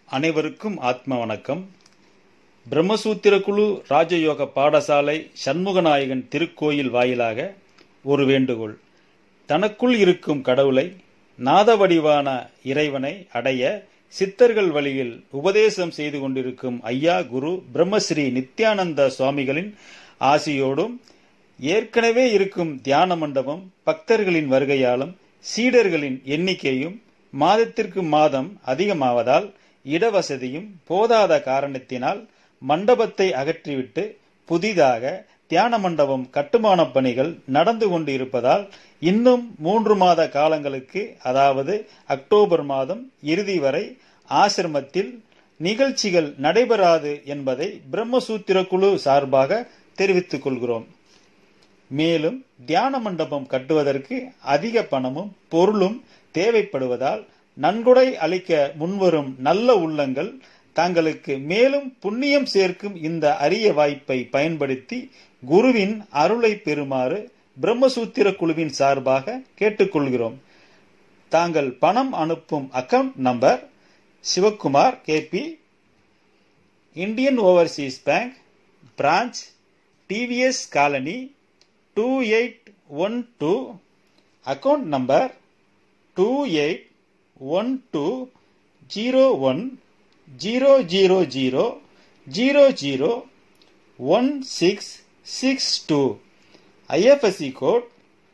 அனைவருக்கும் ஆத்ம வணக்கம் பிரம்மசூத்திர குழு ராஜயோக பாடசாலை சண்முகநாயகன் திருக்கோயில் வாயிலாக ஒரு வேண்டுகோள் தனக்குள் இருக்கும் கடவுளை நாத வடிவான இறைவனை அடைய சித்தர்கள் வழியில் உபதேசம் செய்து கொண்டிருக்கும் ஐயா குரு பிரம்மஸ்ரீ நித்யானந்த சுவாமிகளின் ஆசியோடும் ஏற்கனவே இருக்கும் தியான மண்டபம் பக்தர்களின் வருகையாலும் சீடர்களின் எண்ணிக்கையும் மாதத்திற்கு மாதம் அதிகமாவதால் இடவசதியும் போதாத காரணத்தினால் மண்டபத்தை அகற்றிவிட்டு புதிதாக தியான மண்டபம் கட்டுமான பணிகள் நடந்து கொண்டு இருப்பதால் இன்னும் மூன்று மாத காலங்களுக்கு அதாவது அக்டோபர் மாதம் இறுதி வரை ஆசிரமத்தில் நிகழ்ச்சிகள் நடைபெறாது என்பதை பிரம்மசூத்திர குழு சார்பாக தெரிவித்துக் கொள்கிறோம் மேலும் தியான மண்டபம் கட்டுவதற்கு அதிக பணமும் பொருளும் தேவைப்படுவதால் நன்கொடை அளிக்க முன்வரும் நல்ல உள்ளங்கள் தங்களுக்கு மேலும் புண்ணியம் சேர்க்கும் இந்த அரிய வாய்ப்பை பயன்படுத்தி குருவின் அருளை பெறுமாறு பிரம்மசூத்திர குழுவின் சார்பாக கேட்டுக்கொள்கிறோம் தாங்கள் பணம் அனுப்பும் account number Sivakumar KP Indian Overseas Bank branch TVS colony two eight one two account number two eight one two zero one zero zero zero zero zero one six six two IFSC code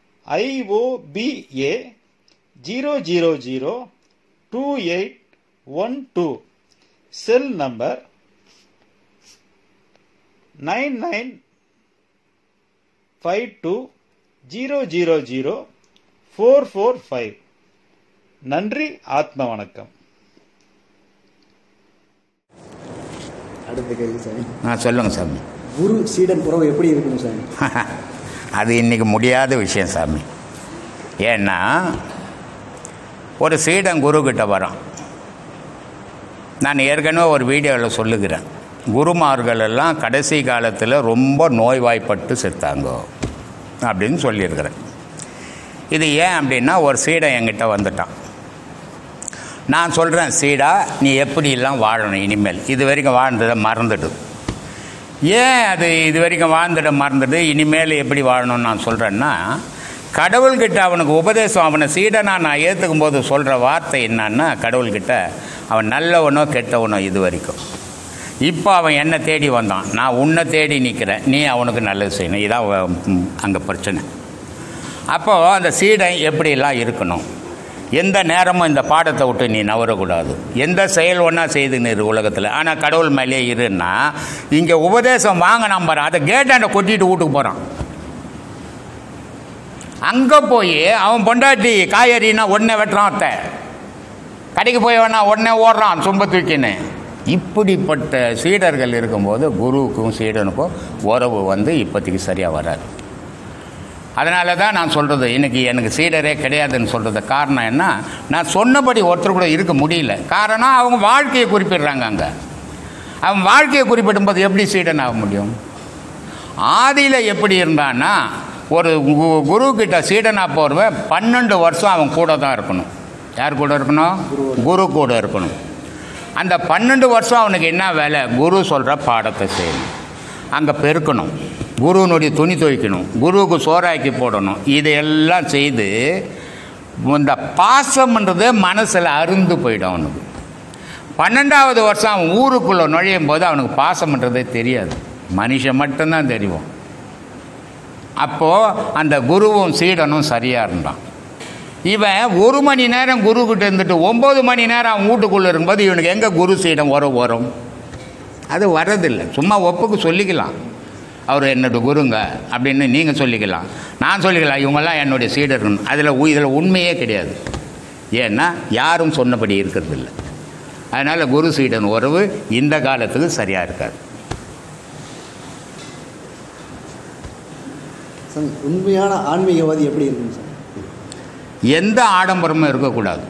IOBA zero zero zero two eight one two cell number nine nine five two zero zero zero four four five நன்றி ஆத்ம வணக்கம் அடுத்த கேள்வி சாமி ஆ சொல்லுங்கள் சாமி குரு சீடன் உறவு எப்படி இருக்கணும் சாமி அது இன்றைக்கி முடியாத விஷயம் சாமி ஏன்னா ஒரு சீடன் குருக்கிட்ட வரான் நான் ஏற்கனவே ஒரு வீடியோவில் சொல்லுகிறேன் குருமார்கள் எல்லாம் கடைசி காலத்தில் ரொம்ப நோய்வாய்ப்பட்டு செத்தாங்க அப்படின்னு சொல்லியிருக்கிறேன் இது ஏன் அப்படின்னா ஒரு சீடன் என்கிட்ட வந்துட்டான் நான் சொல்கிறேன் சீடா நீ எப்படிலாம் வாழணும் இனிமேல் இது வரைக்கும் வாழ்ந்ததை மறந்துடு ஏன் அது இது வரைக்கும் வாழ்ந்துட மறந்துடு இனிமேல் எப்படி வாழணும்னு நான் சொல்கிறேன்னா கடவுள்கிட்ட அவனுக்கு உபதேசம் அவனை சீடனா நான் ஏற்றுக்கும் போது சொல்கிற வார்த்தை என்னன்னா கடவுள்கிட்ட அவன் நல்லவனோ கெட்டவனோ இது வரைக்கும் இப்போ அவன் என்னை தேடி வந்தான் நான் உன்னை தேடி நிற்கிறேன் நீ அவனுக்கு நல்லது செய்யணும் இதான் அங்கே பிரச்சனை அப்போது அந்த சீடன் எப்படிலாம் இருக்கணும் எந்த நேரமும் இந்த பாடத்தை விட்டு நீ நவரக்கூடாது எந்த செயல் ஒன்றா செய்துன்னு இரு உலகத்தில் ஆனால் கடவுள் மேலே இருன்னா இங்கே உபதேசம் வாங்க நம்புறான் அதை கேட்டாண்ட கொட்டிட்டு வீட்டுக்கு போகிறான் அங்கே போய் அவன் பொண்டாட்டி காய்கறினா உடனே வெட்டுறான் அத்தை கடைக்கு போய் வேணா உடனே ஓடுறான் சொம்ப தூக்கின்னு இப்படிப்பட்ட சீடர்கள் இருக்கும்போது குருவுக்கும் சீடனுக்கும் உறவு வந்து இப்போதைக்கு சரியாக வராது அதனால தான் நான் சொல்கிறது இன்றைக்கி எனக்கு சீடரே கிடையாதுன்னு சொல்கிறது காரணம் என்ன நான் சொன்னபடி ஒருத்தர் கூட இருக்க முடியல காரணம் அவங்க வாழ்க்கையை குறிப்பிடுறாங்க அங்கே அவன் வாழ்க்கையை குறிப்பிடும்போது எப்படி சீடன் ஆக முடியும் ஆதியில் எப்படி இருந்தான்னா ஒரு கு- குரு கிட்ட சீடனாக போகிறவன் பன்னெண்டு வருஷம் அவன் கூட தான் இருக்கணும் யார் கூட இருக்கணும் குரு கூட இருக்கணும் அந்த பன்னெண்டு வருஷம் அவனுக்கு என்ன வேலை குரு சொல்கிற பாடத்தை செய்யணும் அங்கே பெருக்கணும் குருவினுடைய துணி துவைக்கணும் குருவுக்கு சோறாக்கி போடணும் இதையெல்லாம் செய்து இந்த பாசம்ன்றது மனசில் அருந்து போயிடும் அவனுக்கு பன்னெண்டாவது வருஷம் அவன் ஊருக்குள்ளே நுழையும் போது அவனுக்கு பாசம்ன்றதே தெரியாது மனுஷன் மட்டும்தான் தெரியும் அப்போது அந்த குருவும் சீடனும் சரியாக இருந்தான் இவன் ஒரு மணி நேரம் குருக்கிட்ட இருந்துட்டு ஒம்பது மணி நேரம் அவன் வீட்டுக்குள்ளே இருக்கும்போது இவனுக்கு எங்கே குரு சீடம் வரும் வரும் அது வரதில்லை சும்மா ஒப்புக்கு சொல்லிக்கலாம் அவர் என்னோட குருங்க அப்படின்னு நீங்கள் சொல்லிக்கலாம் நான் சொல்லிக்கலாம் இவங்கெல்லாம் என்னுடைய சீடர்கள் அதில் இதில் உண்மையே கிடையாது ஏன்னா யாரும் சொன்னபடி இருக்கிறது இல்லை அதனால் குரு சீடன் உறவு இந்த காலத்துக்கு சரியாக இருக்காது சாமி உண்மையான ஆன்மீகவாதி எப்படி இருக்கணும் சாமி எந்த ஆடம்பரமும் இருக்கக்கூடாது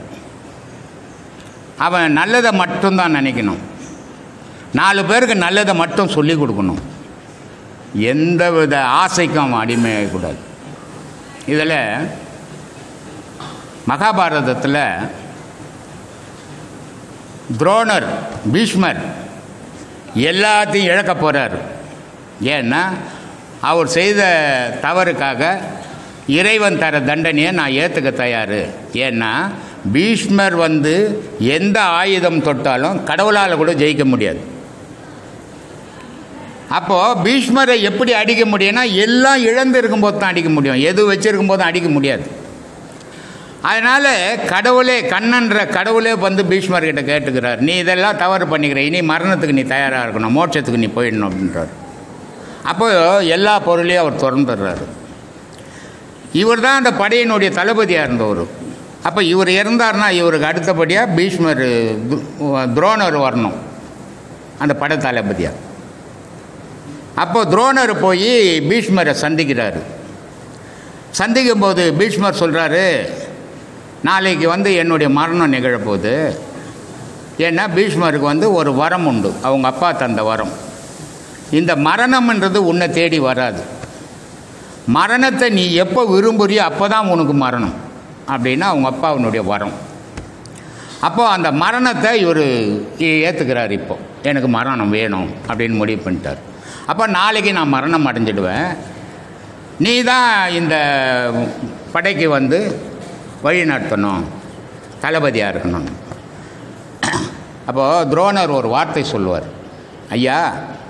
அவன் நல்லதை மட்டும்தான் நினைக்கணும் நாலு பேருக்கு நல்லதை மட்டும் சொல்லி கொடுக்கணும் எந்த வித ஆசைக்கும் அவன் அடிமையாகக்கூடாது இதில் மகாபாரதத்தில் துரோணர் பீஷ்மர் எல்லாத்தையும் இழக்க போகிறார் ஏன்னா அவர் செய்த தவறுக்காக இறைவன் தர தண்டனையை நான் ஏற்றுக்க தயார் ஏன்னா பீஷ்மர் வந்து எந்த ஆயுதம் தொட்டாலும் கடவுளால் கூட ஜெயிக்க முடியாது அப்போது பீஷ்மரை எப்படி அடிக்க முடியும்னா எல்லாம் இழந்து இருக்கும்போது தான் அடிக்க முடியும் எது வச்சிருக்கும் போதும் அடிக்க முடியாது அதனால் கடவுளே கண்ணன்ற கடவுளே வந்து பீஷ்மர்கிட்ட கேட்டுக்கிறார் நீ இதெல்லாம் தவறு பண்ணிக்கிற இனி மரணத்துக்கு நீ தயாராக இருக்கணும் மோட்சத்துக்கு நீ போயிடணும் அப்படின்றார் அப்போ எல்லா பொருளையும் அவர் திறந்துடுறாரு இவர் தான் அந்த படையினுடைய தளபதியாக இருந்தவர் அப்போ இவர் இறந்தார்னா இவருக்கு அடுத்தபடியாக பீஷ்மர் து- துரோணர் வரணும் அந்த படை தளபதியாக அப்போ துரோணர் போய் பீஷ்மரை சந்திக்கிறாரு சந்திக்கும் போது பீஷ்மர் சொல்கிறாரு நாளைக்கு வந்து என்னுடைய மரணம் நிகழப்போகுது ஏன்னா பீஷ்மருக்கு வந்து ஒரு வரம் உண்டு அவங்க அப்பா தந்த வரம் இந்த மரணம்ன்றது உன்னை தேடி வராது மரணத்தை நீ எப்போ விரும்புறியோ அப்போ தான் உனக்கு மரணம் அப்படின்னா அவங்க அப்பாவினுடைய வரம் அப்போ அந்த மரணத்தை இவர் ஏற்றுக்கிறார் இப்போ எனக்கு மரணம் வேணும் அப்படின்னு முடிவு பண்ணிட்டார் அப்போ நாளைக்கு நான் மரணம் அடைஞ்சிடுவேன் நீ தான் இந்த படைக்கு வந்து வழி நடத்தணும் தளபதியாக இருக்கணும் அப்போது துரோணர் ஒரு வார்த்தை சொல்லுவார் ஐயா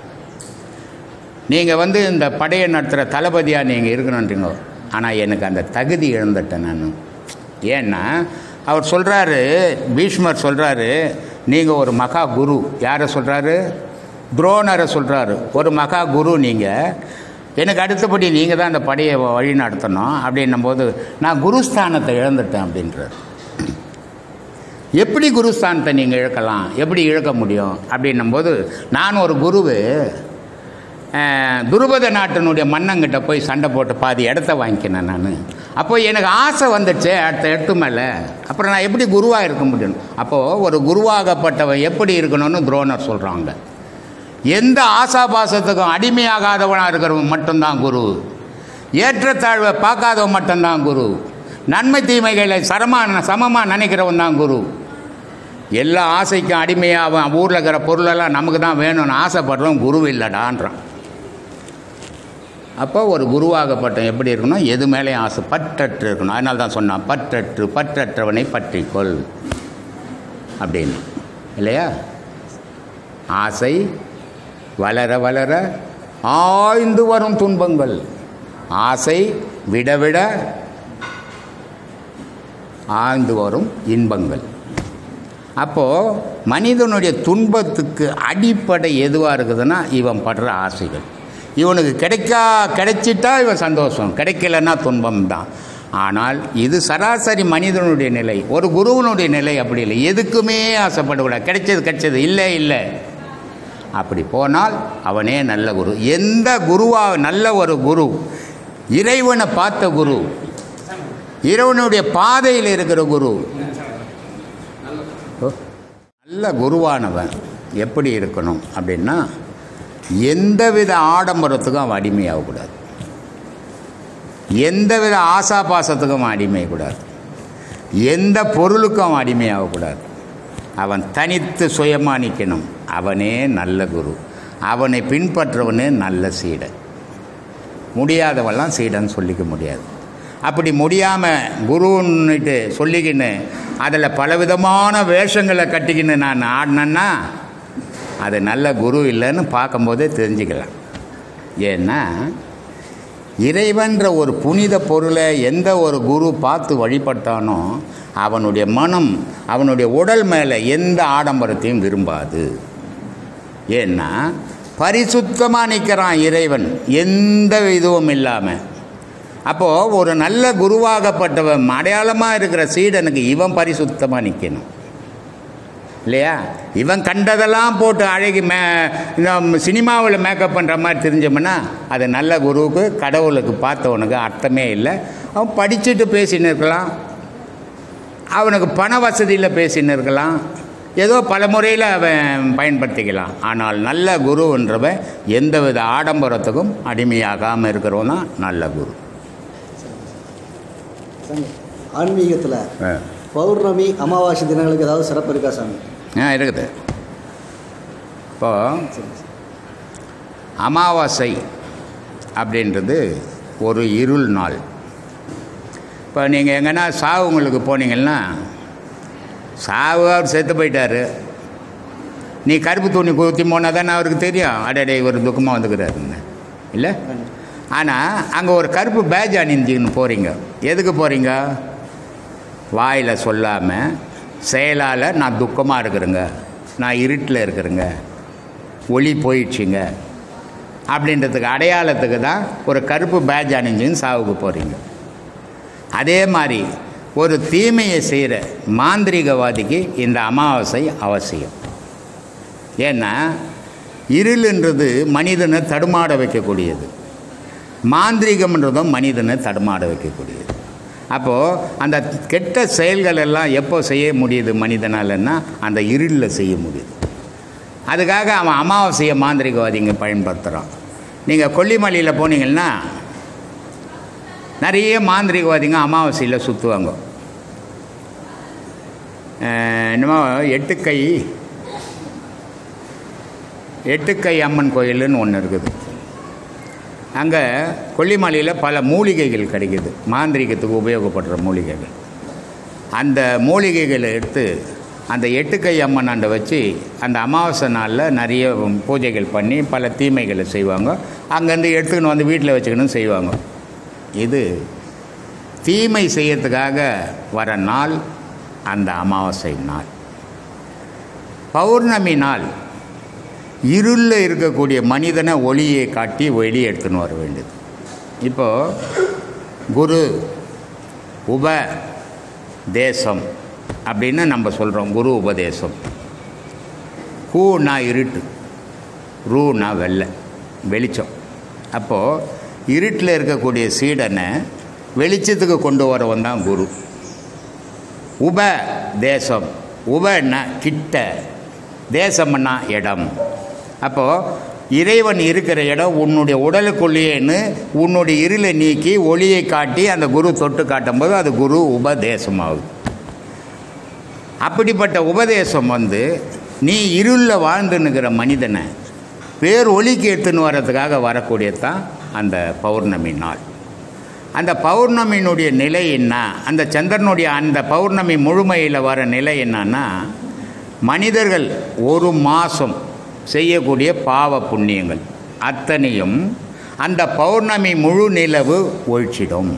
நீங்கள் வந்து இந்த படையை நடத்துகிற தளபதியாக நீங்கள் இருக்கணுன்றீங்க ஆனால் எனக்கு அந்த தகுதி இழந்துட்டேன் நான் ஏன்னா அவர் சொல்கிறாரு பீஷ்மர் சொல்கிறாரு நீங்கள் ஒரு மகா குரு யாரை சொல்கிறாரு துரோணரை சொல்கிறாரு ஒரு மகா குரு நீங்கள் எனக்கு அடுத்தபடி நீங்கள் தான் அந்த படையை வழி நடத்தணும் அப்படின்னும் போது நான் குருஸ்தானத்தை இழந்துட்டேன் அப்படின்றார் எப்படி குருஸ்தானத்தை நீங்கள் இழக்கலாம் எப்படி இழக்க முடியும் அப்படின்னும் போது நான் ஒரு குருவு அஹ், துருபத நாட்டினுடைய மன்னங்கிட்ட போய் சண்டை போட்டு பாதி இடத்த வாங்கிக்கினேன் நான் அப்போ எனக்கு ஆசை வந்துடுச்சு அடுத்த எட்டு மேலே அப்புறம் நான் எப்படி குருவாக இருக்க முடியும் அப்போது ஒரு குருவாகப்பட்டவன் எப்படி இருக்கணும்னு துரோணர் சொல்கிறாங்க எந்த ஆசாபாசத்துக்கும் அடிமையாகாதவனாக இருக்கிறவன் மட்டும்தான் குரு ஏற்றத்தாழ்வை பார்க்காதவன் மட்டும்தான் குரு நன்மை தீமைகளை சரமாக சமமாக நினைக்கிறவன் தான் குரு எல்லா ஆசைக்கும் அடிமையாக ஊரில் இருக்கிற பொருளெல்லாம் நமக்கு தான் வேணும்னு ஆசைப்படுறவன் குரு இல்லடான்றான் அப்போ ஒரு குருவாகப்பட்ட எப்படி இருக்கணும் எது மேலேயும் ஆசை பற்றற்று இருக்கணும் அதனால தான் சொன்னான் பற்றற்று பற்றற்றவனை பற்றிக்கொள் அப்படின்னு இல்லையா ஆசை வளர வளர ஆய்ந்து வரும் துன்பங்கள் ஆசை விட விட ஆழ்ந்து வரும் இன்பங்கள் அப்போது மனிதனுடைய துன்பத்துக்கு அடிப்படை எதுவாக இருக்குதுன்னா இவன் படுற ஆசைகள் இவனுக்கு கிடைக்கா கிடைச்சிட்டா இவன் சந்தோஷம் கிடைக்கலன்னா துன்பம் தான் ஆனால் இது சராசரி மனிதனுடைய நிலை ஒரு குருவனுடைய நிலை அப்படி இல்லை எதுக்குமே ஆசைப்படக்கூடாது கிடைச்சது கிடைச்சது இல்லை இல்லை அப்படி போனால் அவனே நல்ல குரு எந்த குருவா நல்ல ஒரு குரு இறைவனை பார்த்த குரு இறைவனுடைய பாதையில் இருக்கிற குரு ஓ, நல்ல குருவானவன் எப்படி இருக்கணும் அப்படின்னா எந்தவித ஆடம்பரத்துக்கும் அவன் அடிமையாகக்கூடாது எந்தவித ஆசாபாசத்துக்கும் அவன் அடிமையக்கூடாது எந்த பொருளுக்கும் அவன் அடிமையாகக்கூடாது அவன் தனித்து சுயமாக நிற்கணும் அவனே நல்ல குரு அவனை பின்பற்றவனே நல்ல சீடன் முடியாதவெல்லாம் சீடன் சொல்லிக்க முடியாது அப்படி முடியாமல் குருன்னுட்டு சொல்லிக்கின்னு அதில் பலவிதமான வேஷங்களை கட்டிக்கின்னு நான் ஆடினேன்னா அது நல்ல குரு இல்லைன்னு பார்க்கும்போதே தெரிஞ்சுக்கலாம் ஏன்னா இறைவன்ற ஒரு புனித பொருளை எந்த ஒரு குரு பார்த்து வழிபட்டானோ அவனுடைய மனம் அவனுடைய உடல் மேலே எந்த ஆடம்பரத்தையும் விரும்பாது ஏன்னா பரிசுத்தமாக நிற்கிறான் இறைவன் எந்த இதுவும் இல்லாமல் அப்போது ஒரு நல்ல குருவாகப்பட்டவன் அடையாளமாக இருக்கிற சீடனுக்கு இவன் பரிசுத்தமாக நிற்கணும் இல்லையா இவன் கண்டதெல்லாம் போட்டு அழகி மே இந்த சினிமாவில் மேக்கப் பண்ணுற மாதிரி தெரிஞ்சோம்னா அது நல்ல குருவுக்கு கடவுளுக்கு பார்த்தவனுக்கு அர்த்தமே இல்லை அவன் படிச்சுட்டு பேசின்னு இருக்கலாம் அவனுக்கு பண வசதியில் பேசின்னு இருக்கலாம் ஏதோ பல முறையில் அவன் பயன்படுத்திக்கலாம் ஆனால் நல்ல குருன்றவன் எந்தவித ஆடம்பரத்துக்கும் அடிமையாகாமல் இருக்கிறவன் தான் நல்ல குரு சாமி ஆன்மீகத்தில் பௌர்ணமி அமாவாசை தினங்களுக்கு ஏதாவது சிறப்பு இருக்கா சாமி ஆ இருக்குது இப்போ சரி சார் அமாவாசை அப்படின்றது ஒரு இருள் நாள் இப்போ நீங்கள் எங்கன்னா சாவுங்களுக்கு போனீங்கன்னா சாவு அவர் செத்து போயிட்டாரு நீ கருப்பு துணி குத்தி போனால் தானே அவருக்கு தெரியும் அடடே இவர் துக்கமாக வந்துக்கிறாருன்னு இல்லை ஆனால் அங்கே ஒரு கருப்பு பேட்ச் அணிஞ்சுன்னு போகிறீங்க எதுக்கு போகிறீங்க வாயில் சொல்லாமல் செயலால் நான் துக்கமாக இருக்கிறேங்க நான் இருட்டில் இருக்கிறேங்க ஒளி போயிடுச்சுங்க அப்படின்றதுக்கு அடையாளத்துக்கு தான் ஒரு கருப்பு பேட்ச் அணிஞ்சுன்னு சாவுக்கு போகிறீங்க அதே மாதிரி ஒரு தீமையை செய்கிற மாந்திரிகவாதிக்கு இந்த அமாவாசை அவசியம் ஏன்னா இருளுன்றது மனிதனை தடுமாட வைக்கக்கூடியது மாந்திரிகம்ன்றதும் மனிதனை தடுமாட வைக்கக்கூடியது அப்போது அந்த கெட்ட செயல்கள் எல்லாம் எப்போ செய்ய முடியுது மனிதனாலன்னா அந்த இருளில் செய்ய முடியுது அதுக்காக அவன் அமாவாசையை மாந்திரிகவாதிங்க பயன்படுத்துகிறான் நீங்கள் கொல்லிமலையில் போனீங்கன்னா நிறைய மாந்திரிகவாதிங்க அமாவாசையில் சுற்றுவாங்க என்னமோ எட்டுக்கை எட்டுக்கை அம்மன் கோயில்னு ஒன்று இருக்குது அங்கே கொல்லிமலையில் பல மூலிகைகள் கிடைக்குது மாந்திரிகத்துக்கு உபயோகப்படுற மூலிகைகள் அந்த மூலிகைகளை எடுத்து அந்த எட்டுக்கை அம்மன் அண்டை வச்சு அந்த அமாவாசை நாளில் நிறைய பூஜைகள் பண்ணி பல தீமைகளை செய்வாங்க அங்கேருந்து எடுத்துக்கின்னு வந்து வீட்டில் வச்சுக்கணும் செய்வாங்க இது தீமை செய்யறதுக்காக வர நாள் அந்த அமாவாசை நாள் பௌர்ணமி நாள் இருளில் இருக்கக்கூடிய மனிதனை ஒளியை காட்டி வெளியே எடுத்துன்னு வர வேண்டியது இப்போது குரு உப தேசம் அப்படின்னு நம்ம சொல்கிறோம் குரு உபதேசம் கூனா இருட்டு ரூனா வெள்ளை வெளிச்சம் அப்போது இருட்டில் இருக்கக்கூடிய சீடனை வெளிச்சத்துக்கு கொண்டு வரவன் தான் குரு உப தேசம் உபன்னா கிட்ட தேசம்னா இடம் அப்போது இறைவன் இருக்கிற இடம் உன்னுடைய உடலுக்குள்ளேன்னு உன்னுடைய இருளை நீக்கி ஒளியை காட்டி அந்த குரு தொட்டு காட்டும்போது அது குரு உபதேசமாகுது அப்படிப்பட்ட உபதேசம் வந்து நீ இருளில் வாழ்ந்துன்னுக்கிற மனிதனை வேறு ஒளிக்கு எடுத்துன்னு வர்றதுக்காக வரக்கூடியது தான் அந்த பௌர்ணமி நாள் அந்த பௌர்ணமியினுடைய நிலை என்ன அந்த சந்திரனுடைய அந்த பௌர்ணமி முழுமையில் வர நிலை என்னன்னா மனிதர்கள் ஒரு மாதம் செய்யக்கூடிய பாவ புண்ணியங்கள் அத்தனையும் அந்த பௌர்ணமி முழு நிலவு ஒழிச்சிடும்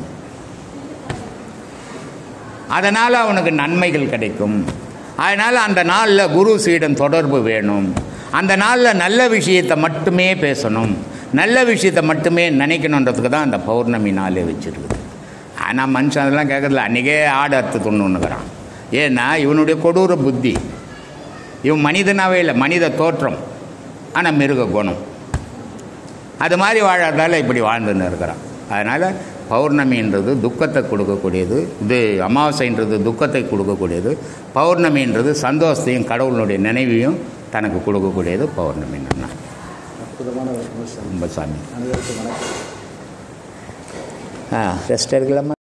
அதனால் அவனுக்கு நன்மைகள் கிடைக்கும் அதனால் அந்த நாளில் குரு சீடன் தொடர்பு வேணும் அந்த நாளில் நல்ல விஷயத்தை மட்டுமே பேசணும் நல்ல விஷயத்தை மட்டுமே நினைக்கணுன்றதுக்கு தான் அந்த பௌர்ணமி நாளே வச்சுருக்குது ஆனால் மனுஷன் அதெல்லாம் கேட்கறதில்ல அன்றைக்கே ஆடு அறுத்து தொண்ணுன்னுக்கிறான் ஏன்னா இவனுடைய கொடூர புத்தி இவன் மனிதனாகவே இல்லை மனித தோற்றம் ஆனால் மிருக குணம் அது மாதிரி வாழாதால இப்படி வாழ்ந்துன்னு இருக்கிறான் அதனால் பௌர்ணமின்றது துக்கத்தை கொடுக்கக்கூடியது இது அமாவாசைன்றது துக்கத்தை கொடுக்கக்கூடியது பௌர்ணமின்றது சந்தோஷத்தையும் கடவுளுடைய நினைவையும் தனக்கு கொடுக்கக்கூடியது பௌர்ணமி அற்புதமான ஒரு விமர்சனம் ரொம்ப சாமி அனைவருக்கும் வணக்கம் ஆ ரெஸ்ட் எடுக்கலாமா